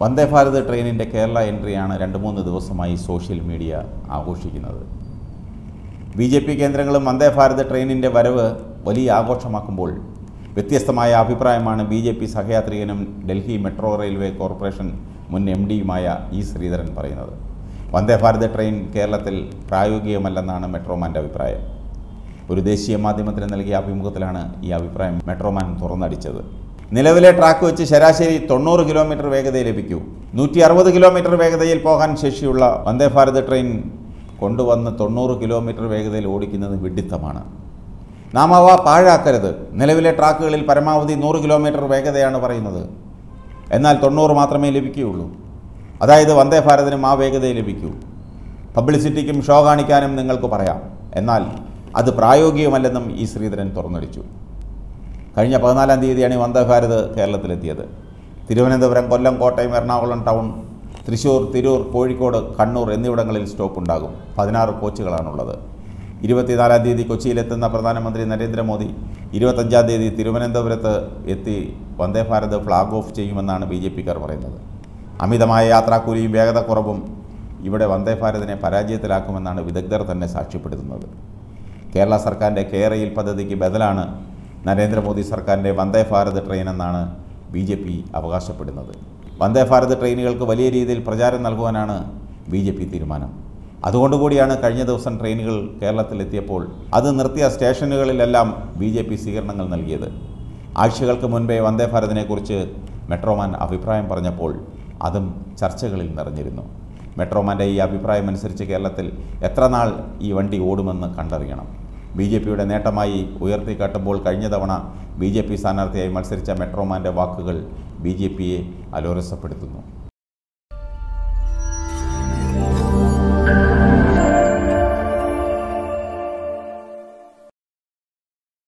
വന്ദേ ഭാരത് ട്രെയിനിൻ്റെ കേരള എൻട്രിയാണ് രണ്ട് മൂന്ന് ദിവസമായി സോഷ്യൽ മീഡിയ ആഘോഷിക്കുന്നത് ബി ജെ പി കേന്ദ്രങ്ങളും വന്ദേ ഭാരത് ട്രെയിനിൻ്റെ വരവ് വലിയ ആഘോഷമാക്കുമ്പോൾ വ്യത്യസ്തമായ അഭിപ്രായമാണ് ബി ജെ പി സഹയാത്രികനും ഡൽഹി മെട്രോ റെയിൽവേ കോർപ്പറേഷൻ മുൻ എം ഡിയുമായ ഇ ശ്രീധരൻ പറയുന്നത് വന്ദേ ഭാരത് ട്രെയിൻ കേരളത്തിൽ പ്രായോഗികമല്ലെന്നാണ് മെട്രോമാൻ്റെ അഭിപ്രായം ഒരു ദേശീയ മാധ്യമത്തിന് നൽകിയ അഭിമുഖത്തിലാണ് ഈ അഭിപ്രായം മെട്രോമാൻ തുറന്നടിച്ചത് നിലവിലെ ട്രാക്ക് വെച്ച് ശരാശരി തൊണ്ണൂറ് കിലോമീറ്റർ വേഗതയിൽ ലഭിക്കൂ നൂറ്റി അറുപത് കിലോമീറ്റർ വേഗതയിൽ പോകാൻ ശേഷിയുള്ള വന്ദേ ഭാരത് ട്രെയിൻ കൊണ്ടുവന്ന് തൊണ്ണൂറ് കിലോമീറ്റർ വേഗതയിൽ ഓടിക്കുന്നത് വിഡിത്തമാണ് നാം അവ പാഴാക്കരുത് നിലവിലെ ട്രാക്കുകളിൽ പരമാവധി നൂറ് കിലോമീറ്റർ വേഗതയാണ് പറയുന്നത് എന്നാൽ തൊണ്ണൂറ് മാത്രമേ ലഭിക്കുകയുള്ളൂ അതായത് വന്ദേ ഭാരതിനും ആ വേഗതയെ ലഭിക്കൂ പബ്ലിസിറ്റിക്കും ഷോ കാണിക്കാനും നിങ്ങൾക്ക് പറയാം എന്നാൽ അത് പ്രായോഗികമല്ലെന്നും ഈ ശ്രീധരൻ തുറന്നടിച്ചു കഴിഞ്ഞ പതിനാലാം തീയതിയാണ് ഈ വന്ദേ ഭാരത് കേരളത്തിലെത്തിയത് തിരുവനന്തപുരം കൊല്ലം കോട്ടയം എറണാകുളം ടൗൺ തൃശ്ശൂർ തിരൂർ കോഴിക്കോട് കണ്ണൂർ എന്നിവിടങ്ങളിൽ സ്റ്റോപ്പ് ഉണ്ടാകും പതിനാറ് കോച്ചുകളാണുള്ളത് ഇരുപത്തിനാലാം തീയതി കൊച്ചിയിലെത്തുന്ന പ്രധാനമന്ത്രി നരേന്ദ്രമോദി ഇരുപത്തഞ്ചാം തീയതി തിരുവനന്തപുരത്ത് എത്തി വന്ദേ ഭാരത് ഫ്ലാഗ് ഓഫ് ചെയ്യുമെന്നാണ് ബി ജെ പിക്കാർ പറയുന്നത് അമിതമായ യാത്രാക്കൂലിയും വേഗതക്കുറവും ഇവിടെ വന്ദേ ഭാരതിനെ പരാജയത്തിലാക്കുമെന്നാണ് വിദഗ്ധർ തന്നെ സാക്ഷ്യപ്പെടുത്തുന്നത് കേരള സർക്കാരിൻ്റെ കേരയിൽ പദ്ധതിക്ക് ബദലാണ് നരേന്ദ്രമോദി സർക്കാരിൻ്റെ വന്ദേ ഭാരത് ട്രെയിൻ എന്നാണ് ബി ജെ പി അവകാശപ്പെടുന്നത് വന്ദേ ഭാരത് ട്രെയിനുകൾക്ക് വലിയ രീതിയിൽ പ്രചാരം നൽകുവാനാണ് ബി ജെ പി തീരുമാനം അതുകൊണ്ടുകൂടിയാണ് കഴിഞ്ഞ ദിവസം ട്രെയിനുകൾ കേരളത്തിലെത്തിയപ്പോൾ അത് നിർത്തിയ സ്റ്റേഷനുകളിലെല്ലാം ബി ജെ പി സ്വീകരണങ്ങൾ നൽകിയത് ആഴ്ചകൾക്ക് മുൻപേ വന്ദേ ഭാരതിനെക്കുറിച്ച് മെട്രോമാൻ അഭിപ്രായം പറഞ്ഞപ്പോൾ അതും ചർച്ചകളിൽ നിറഞ്ഞിരുന്നു മെട്രോമാൻ്റെ ഈ അഭിപ്രായം അനുസരിച്ച് കേരളത്തിൽ എത്ര നാൾ ഈ വണ്ടി ഓടുമെന്ന് കണ്ടറിയണം ബി ജെ പിയുടെ നേട്ടമായി ഉയർത്തിക്കാട്ടുമ്പോൾ കഴിഞ്ഞ തവണ ബി ജെ പി സ്ഥാനാർത്ഥിയായി മത്സരിച്ച മെട്രോമാൻ്റെ വാക്കുകൾ ബി ജെ പിയെ അലോരസപ്പെടുത്തുന്നു